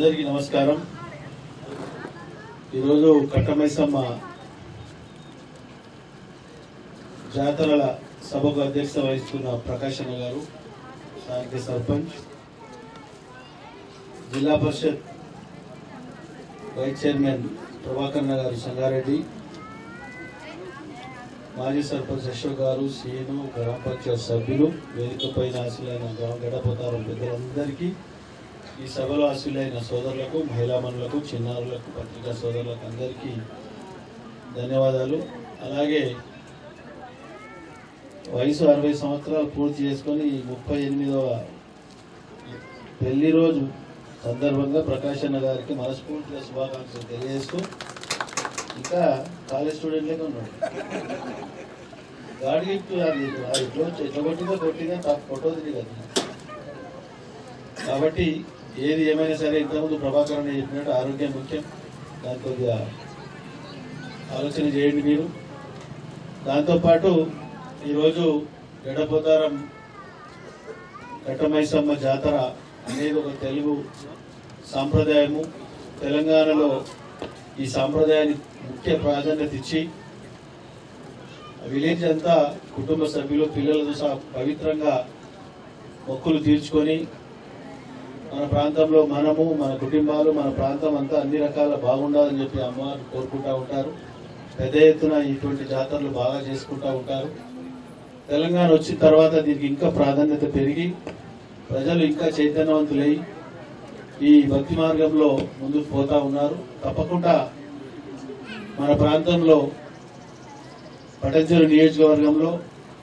అందరికీ నమస్కారం ఈరోజు కట్టమైసమ్మ జాతరల సభకు అధ్యక్షత వహిస్తున్న ప్రకాశ్ అన్న గారు స్థానిక సర్పంచ్ జిల్లా పరిషత్ వైస్ చైర్మన్ ప్రభాకర్ గారు సంగారెడ్డి మాజీ సర్పంచ్ అశోక్ గారు సీను గ్రామ పంచాయత్ సభ్యులు వేదిక పైన ఆశలైన గ్రామ గడపతారం పెద్దలందరికీ ఈ సభలో ఆశలైన సోదరులకు మహిళామణులకు చిన్నారులకు పత్రికా సోదరులకు అందరికీ ధన్యవాదాలు అలాగే వయసు అరవై సంవత్సరాలు పూర్తి చేసుకొని ఈ ముప్పై ఎనిమిదవ పెళ్లి రోజు సందర్భంగా ప్రకాష్ అన్న గారికి మనస్ఫూర్తిగా శుభాకాంక్షలు తెలియజేస్తూ ఇంకా కాలేజ్ స్టూడెంట్ లెక్క ఉన్నాడు గాడి గిఫ్ట్ అది అది ఇట్లా వచ్చి ఎట్లా కొట్టిందో కొట్టిందో తప్ప ఫోటో తిరిగి కదా కాబట్టి ఏది ఏమైనా సరే ఇంతకుముందు ప్రభాకర్ అన్న చెప్పినట్టు ఆరోగ్యం ముఖ్యం దాని కొద్దిగా ఆలోచన చేయండి మీరు దాంతోపాటు ఈరోజు గడపోతారం కట్టమైసమ్మ జాతర అనేది ఒక తెలుగు సాంప్రదాయము తెలంగాణలో ఈ సాంప్రదాయానికి ముఖ్య ప్రాధాన్యత ఇచ్చి విలేజ్ అంతా కుటుంబ సభ్యులు పిల్లలతో సహా పవిత్రంగా మొక్కులు తీర్చుకొని మన ప్రాంతంలో మనము మన కుటుంబాలు మన ప్రాంతం అంతా అన్ని రకాల బాగుండాలని చెప్పి అమ్మవారు కోరుకుంటా ఉంటారు పెద్ద ఎత్తున ఇటువంటి జాతరలు బాగా చేసుకుంటా ఉంటారు తెలంగాణ వచ్చిన తర్వాత దీనికి ఇంకా ప్రాధాన్యత పెరిగి ప్రజలు ఇంకా చైతన్యవంతులై ఈ భక్తి మార్గంలో ముందుకు పోతా ఉన్నారు తప్పకుండా మన ప్రాంతంలో పటంచెరు నియోజకవర్గంలో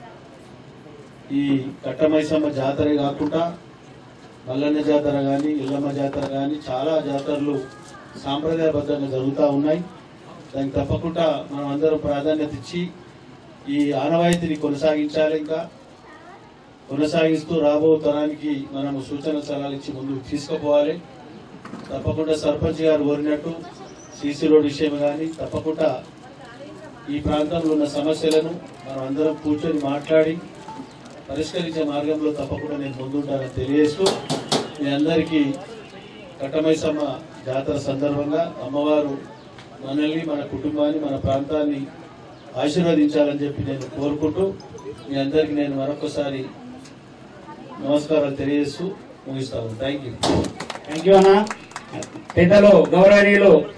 ఈ కట్టమైసమ్మ జాతర కాకుండా మల్లన్న జాతర కానీ ఇల్లమ్మ జాతర కానీ చాలా జాతరలు సాంప్రదాయబద్ధంగా జరుగుతూ ఉన్నాయి దానికి తప్పకుండా మనం అందరం ప్రాధాన్యత ఇచ్చి ఈ ఆనవాయితీని కొనసాగించాలి ఇంకా కొనసాగిస్తూ రాబో తరానికి మనము సూచన సలహాలు ఇచ్చి ముందుకు తీసుకుపోవాలి తప్పకుండా సర్పంచ్ గారు కోరినట్టు సీసీ రోడ్ విషయం కానీ తప్పకుండా ఈ ప్రాంతంలో ఉన్న సమస్యలను మనం అందరం కూర్చొని మాట్లాడి పరిష్కరించే మార్గంలో తప్పకుండా నేను ముందుంటానని తెలియజేస్తూ మీ అందరికీ కట్టమైసమ్మ జాతర సందర్భంగా అమ్మవారు మనల్ని మన కుటుంబాన్ని మన ప్రాంతాన్ని ఆశీర్వదించాలని చెప్పి నేను కోరుకుంటూ మీ అందరికీ నేను మరొకసారి నమస్కారాలు తెలియజేస్తూ ముగిస్తాను థ్యాంక్ యూ థ్యాంక్ యూ అన్న పెద్దలు గౌరవనీయులు